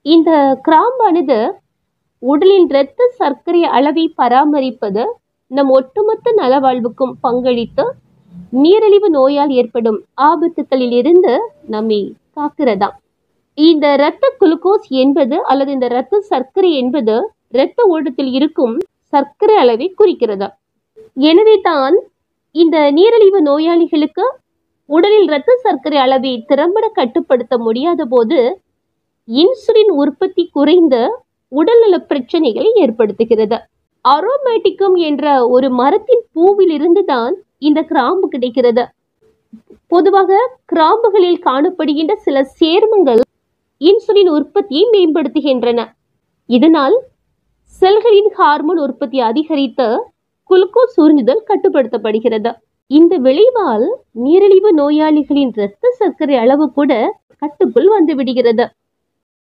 இந்த கிராம்பானது உடலின் இரத்த சர்க்கரை அளவை பராமரிப்பது நம் ஒட்டுமொத்த நலவாழ்வுக்கும் பங்களித்து நீரிழிவு நோயால் ஏற்படும் ஆபத்துகளில் இருந்து நம்மை காக்கிறதா இந்த இரத்த குளுக்கோஸ் என்பது அல்லது இந்த இரத்த சர்க்கரை என்பது இரத்த ஓட்டத்தில் இருக்கும் சர்க்கரை அளவை குறிக்கிறதா எனவே தான் இந்த நீரிழிவு நோயாளிகளுக்கு உடலில் இரத்த சர்க்கரை அளவை திறம்பட கட்டுப்படுத்த முடியாத போது இன்சுலின் உற்பத்தி குறைந்து உடல்நல பிரச்சனைகளை ஏற்படுத்துகிறது அரோமேட்டிக்கம் என்ற ஒரு மரத்தின் பூவில் இருந்து தான் இந்த கிராம்பு கிடைக்கிறது பொதுவாக கிராம்புகளில் காணப்படுகின்ற சில சேர்மங்கள் இன்சுலின் உற்பத்தியை மேம்படுத்துகின்றன இதனால் செல்களின் ஹார்மோன் உற்பத்தி அதிகரித்து குளுக்கோஸ் உறிஞ்சுதல் கட்டுப்படுத்தப்படுகிறது இந்த விளைவால் நீரிழிவு நோயாளிகளின் இரத்த சர்க்கரை அளவு கூட கட்டுக்குள் வந்து விடுகிறது